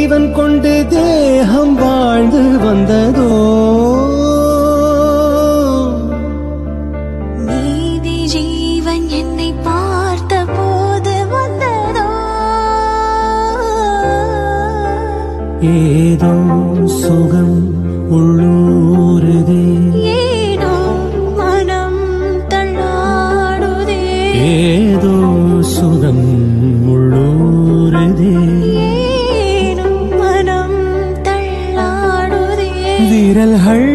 ஜீவன் கொண்டு தேகம் வாழ்ந்து வந்ததோ நீதி ஜீவன் என்னை பார்த்த போது வந்ததோ ஏதோ சுகம் உள்ளூருதே ஏனோ மனம் தள்ளாடுதே ஏதோ சுகம் உள்ளூருதே ஏனோ மனம் தள்ளாடுதே விரல்கள்